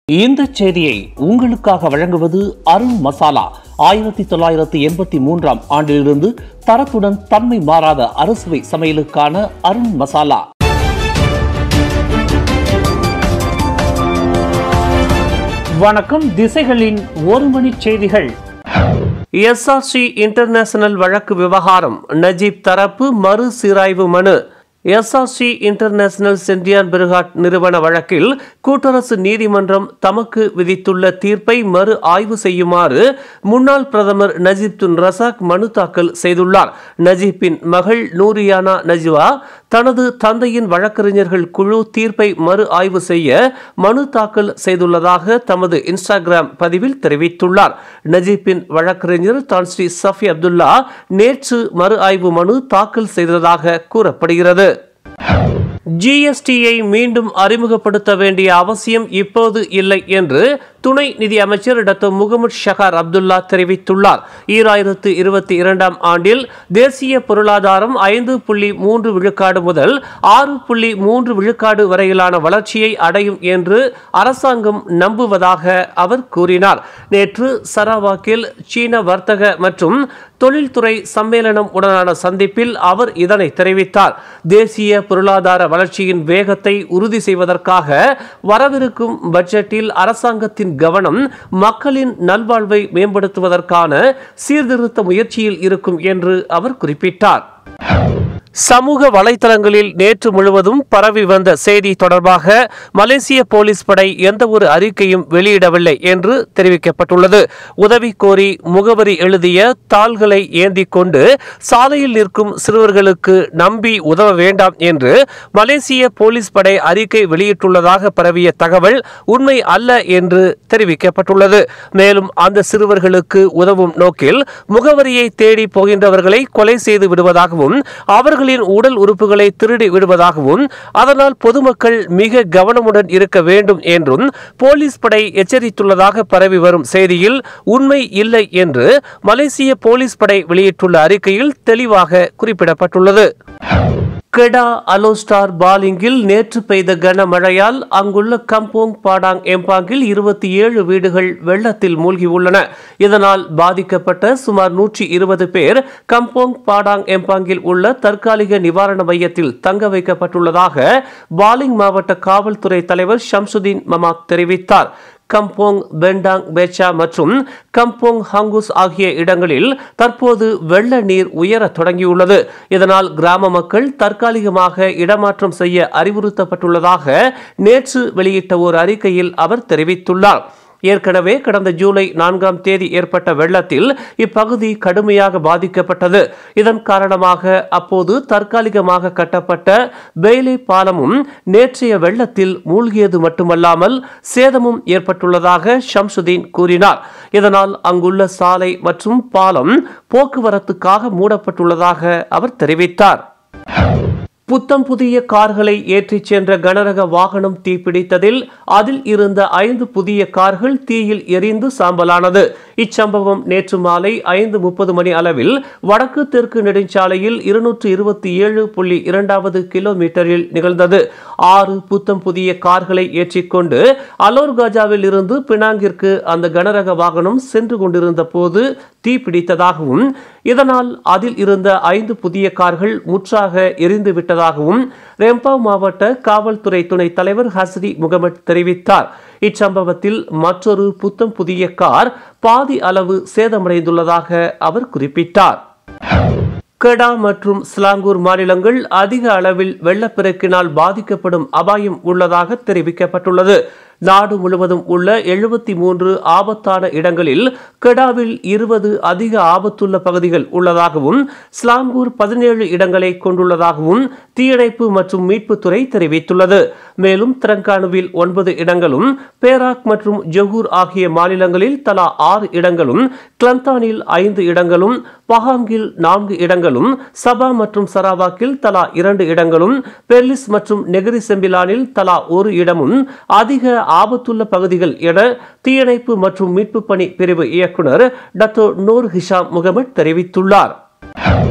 இந்த செய்தியை உங்களுக்காக வழங்குவது அருண் மசாலா ஆயிரத்தி தொள்ளாயிரத்தி எண்பத்தி மூன்றாம் ஆண்டிலிருந்து தரத்துடன் தன்மை மாறாத அறுசுவை சமையலுக்கான அருண் மசாலா வணக்கம் திசைகளின் ஒரு மணி செய்திகள் எஸ்ஆர்சி இன்டர்நேஷனல் வழக்கு விவகாரம் நஜீப் தரப்பு மறு சீராய்வு மனு எஸ்ஆர்சி இன்டர்நேஷனல் சென்டியான் பிர்காட் நிறுவன வழக்கில் கூட்டரசு நீதிமன்றம் தமக்கு விதித்துள்ள தீர்ப்பை மறு ஆய்வு செய்யுமாறு முன்னாள் பிரதமர் நஜீப் துன் ரசாக் மனு தாக்கல் செய்துள்ளார் நஜீப்பின் மகள் நூரியானா நஜ்வா தனது தந்தையின் வழக்கறிஞர்கள் குழு தீர்ப்பை மறு ஆய்வு செய்ய மனு தாக்கல் செய்துள்ளதாக தமது இன்ஸ்டாகிராம் பதிவில் தெரிவித்துள்ளார் நஜீப்பின் வழக்கறிஞர் தான் ஸ்ரீ சஃபி அப்துல்லா நேற்று மறு ஆய்வு மனு தாக்கல் செய்ததாக கூறப்படுகிறது ஜிஎஸ்டியை மீண்டும் அறிமுகப்படுத்த வேண்டிய அவசியம் இப்போது இல்லை என்று துணை நிதி அமைச்சர் டாக்டர் முகமது ஷஹார் அப்துல்லா தெரிவித்துள்ளார் ஈராயிரத்து இருபத்தி இரண்டாம் ஆண்டில் தேசிய பொருளாதாரம் ஐந்து புள்ளி மூன்று விழுக்காடு முதல் ஆறு புள்ளி மூன்று விழுக்காடு வரையிலான வளர்ச்சியை அடையும் என்று அரசாங்கம் நம்புவதாக அவர் கூறினார் நேற்று சரவாக்கில் சீன வர்த்தக மற்றும் தொழில்துறை சம்மேளனம் உடனான சந்திப்பில் அவர் இதனை தெரிவித்தார் தேசிய பொருளாதார வளர்ச்சியின் வேகத்தை உறுதி செய்வதற்காக வரவிருக்கும் பட்ஜெட்டில் அரசாங்கத்தின் கவனம் மக்களின் நல்வாழ்வை மேம்படுத்துவதற்கான சீர்திருத்த முயற்சியில் இருக்கும் என்று அவர் குறிப்பிட்டார் சமூக வலைதளங்களில் நேற்று முழுவதும் பரவி வந்த செய்தி தொடர்பாக மலேசிய போலீஸ் படை எந்த ஒரு அறிக்கையும் வெளியிடவில்லை என்று தெரிவிக்கப்பட்டுள்ளது உதவி கோரி முகவரி எழுதிய தாள்களை ஏந்தி கொண்டு சாலையில் நிற்கும் சிறுவர்களுக்கு நம்பி உதவ வேண்டாம் என்று மலேசிய போலீஸ் படை அறிக்கை வெளியிட்டுள்ளதாக பரவிய தகவல் உண்மை அல்ல என்று தெரிவிக்கப்பட்டுள்ளது மேலும் அந்த சிறுவர்களுக்கு உதவும் நோக்கில் முகவரியை தேடி போகின்றவர்களை கொலை செய்து விடுவதாகவும் அவர்கள் அவர்களின் உடல் உறுப்புகளை திருடி விடுவதாகவும் அதனால் பொதுமக்கள் மிக கவனமுடன் இருக்க வேண்டும் என்றும் போலீஸ் படை எச்சரித்துள்ளதாக பரவி வரும் செய்தியில் உண்மை இல்லை என்று மலேசிய போலீஸ் படை வெளியிட்டுள்ள அறிக்கையில் தெளிவாக குறிப்பிடப்பட்டுள்ளது கெடா அலோஸ்டார் பாலிங்கில் நேற்று பெய்த கனமழையால் அங்குள்ள கம்போங் பாடாங் எம்பாங்கில் இருபத்தி ஏழு வீடுகள் வெள்ளத்தில் மூழ்கியுள்ளன இதனால் பாதிக்கப்பட்ட சுமார் நூற்றி இருபது பேர் கம்போங் பாடாங் எம்பாங்கில் உள்ள தற்காலிக நிவாரண மையத்தில் தங்க வைக்கப்பட்டுள்ளதாக பாலிங் மாவட்ட காவல்துறை தலைவர் ஷம்சுதீன் மமாத் தெரிவித்தார் கம்போங் பெண்டாங் பேச்சா மற்றும் கம்போங் ஹங்குஸ் ஆகிய இடங்களில் தற்போது வெள்ள நீர் உயர தொடங்கியுள்ளது இதனால் கிராம மக்கள் தற்காலிகமாக இடமாற்றம் செய்ய அறிவுறுத்தப்பட்டுள்ளதாக நேற்று வெளியிட்ட ஒரு அறிக்கையில் அவர் தெரிவித்துள்ளார் ஏற்கனவே கடந்த ஜூலை நான்காம் தேதி ஏற்பட்ட வெள்ளத்தில் இப்பகுதி கடுமையாக பாதிக்கப்பட்டது இதன் காரணமாக அப்போது தற்காலிகமாக கட்டப்பட்ட பெய்லே பாலமும் நேற்றைய வெள்ளத்தில் மூழ்கியது மட்டுமல்லாமல் சேதமும் ஏற்பட்டுள்ளதாக ஷம்சுதீன் கூறினார் இதனால் அங்குள்ள சாலை மற்றும் பாலம் போக்குவரத்துக்காக மூடப்பட்டுள்ளதாக அவர் தெரிவித்தார் புத்தம் புதிய கார்களை ஏற்றிச் சென்ற கனரக வாகனம் தீப்பிடித்ததில் அதில் இருந்த ஐந்து புதிய கார்கள் தீயில் எரிந்து சாம்பலானது இச்சம்பவம் நேற்று மாலை ஐந்து முப்பது மணி அளவில் வடக்கு தெற்கு நெடுஞ்சாலையில் இருநூற்று இருபத்தி ஏழு புள்ளி இரண்டாவது கிலோமீட்டரில் நிகழ்ந்தது ஆறு புத்தம் புதிய கார்களை ஏற்றிக்கொண்டு அலோர் காஜாவில் இருந்து பினாங்கிற்கு அந்த கனரக வாகனம் சென்று கொண்டிருந்த போது தீப்பிடித்ததாகவும் இதனால் அதில் இருந்த ஐந்து புதிய கார்கள் முற்றாக எரிந்து விட்டதாகவும் ரெம்பாவ் மாவட்ட காவல்துறை துணை தலைவர் ஹஸ்ரி முகமது தெரிவித்தார் இச்சம்பவத்தில் மற்றொரு புத்தம் புதிய கார் பாதி அளவு சேதமடைந்துள்ளதாக அவர் குறிப்பிட்டார் கெடா மற்றும் ஸ்லாங்கூர் மாநிலங்கள் அதிக அளவில் வெள்ளப்பெருக்கினால் பாதிக்கப்படும் அபாயம் உள்ளதாக தெரிவிக்கப்பட்டுள்ளது நாடு முழுவதும் உள்ள எழுபத்தி மூன்று ஆபத்தான இடங்களில் கெடாவில் இருபது அதிக ஆபத்துள்ள பகுதிகள் உள்ளதாகவும் ஸ்லாங்கூர் பதினேழு இடங்களை கொண்டுள்ளதாகவும் தீயணைப்பு மற்றும் மீட்புத்துறை தெரிவித்துள்ளது மேலும் திரங்கானுவில் ஒன்பது இடங்களும் பேராக் மற்றும் ஜொகூர் ஆகிய மாநிலங்களில் தலா ஆறு இடங்களும் கிளந்தானில் ஐந்து இடங்களும் பஹாங்கில் நான்கு இடங்களும் சபா மற்றும் சராவாக்கில் தலா இரண்டு இடங்களும் பெர்லிஸ் மற்றும் நெகிரி செம்பிலானில் தலா ஒரு இடமும் அதிக ஆபத்துள்ள பகுதிகள் என தீயணைப்பு மற்றும் மீட்பு பணி பிரிவு இயக்குனர் டாக்டர் நூர் ஹிஷாம் முகமது தெரிவித்துள்ளார்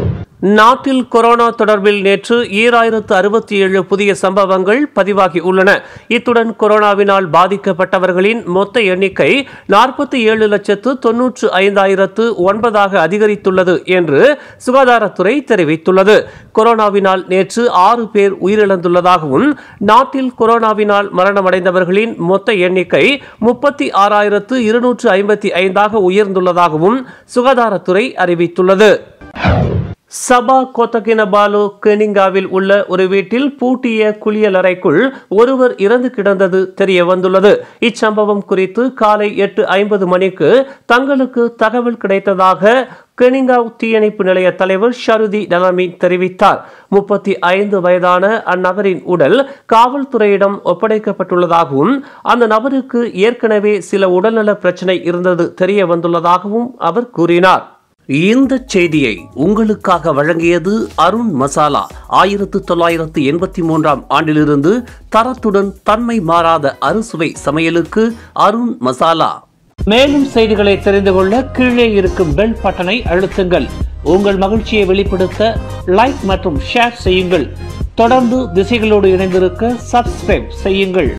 நாட்டில் கொரோனா தொடர்பில் நேற்று ஈராயிரத்து அறுபத்தி ஏழு புதிய சம்பவங்கள் பதிவாகி உள்ளன இத்துடன் கொரோனாவினால் பாதிக்கப்பட்டவர்களின் மொத்த எண்ணிக்கை நாற்பத்தி ஏழு லட்சத்து தொன்னூற்று ஐந்தாயிரத்து ஒன்பதாக அதிகரித்துள்ளது என்று சுகாதாரத்துறை தெரிவித்துள்ளது கொரோனாவினால் நேற்று ஆறு பேர் உயிரிழந்துள்ளதாகவும் நாட்டில் கொரோனாவினால் மரணமடைந்தவர்களின் மொத்த எண்ணிக்கை முப்பத்தி ஆறாயிரத்து இருநூற்று ஐம்பத்தி ஐந்தாக உயர்ந்துள்ளதாகவும் சுகாதாரத்துறை அறிவித்துள்ளது சபா கோத்தகினபாலு கெனிங்காவில் உள்ள ஒரு வீட்டில் பூட்டிய குளியலறைக்குள் ஒருவர் இறந்து கிடந்தது தெரிய வந்துள்ளது இச்சம்பவம் குறித்து காலை எட்டு ஐம்பது மணிக்கு தங்களுக்கு தகவல் கிடைத்ததாக கெனிங்காவ் தீயணைப்பு நிலைய தலைவர் ஷருதி நலமி தெரிவித்தார் முப்பத்தி ஐந்து வயதான அந்நபரின் உடல் காவல்துறையிடம் ஒப்படைக்கப்பட்டுள்ளதாகவும் அந்த நபருக்கு ஏற்கனவே சில உடல்நல பிரச்சனை இருந்தது தெரிய வந்துள்ளதாகவும் அவர் கூறினார் இந்த செய்தியை உங்களுக்காக வழங்கியது அருண் மசாலா ஆயிரத்து தொள்ளாயிரத்து எண்பத்தி மூன்றாம் ஆண்டிலிருந்து தரத்துடன் தன்மை மாறாத அறுசுவை சமையலுக்கு அருண் மசாலா மேலும் செய்திகளை தெரிந்து கொள்ள கீழே இருக்கும் பெல் பட்டனை அழுத்துங்கள் உங்கள் மகிழ்ச்சியை வெளிப்படுத்த லைக் மற்றும் ஷேர் செய்யுங்கள் தொடர்ந்து திசைகளோடு இணைந்திருக்க சப்ஸ்கிரைப் செய்யுங்கள்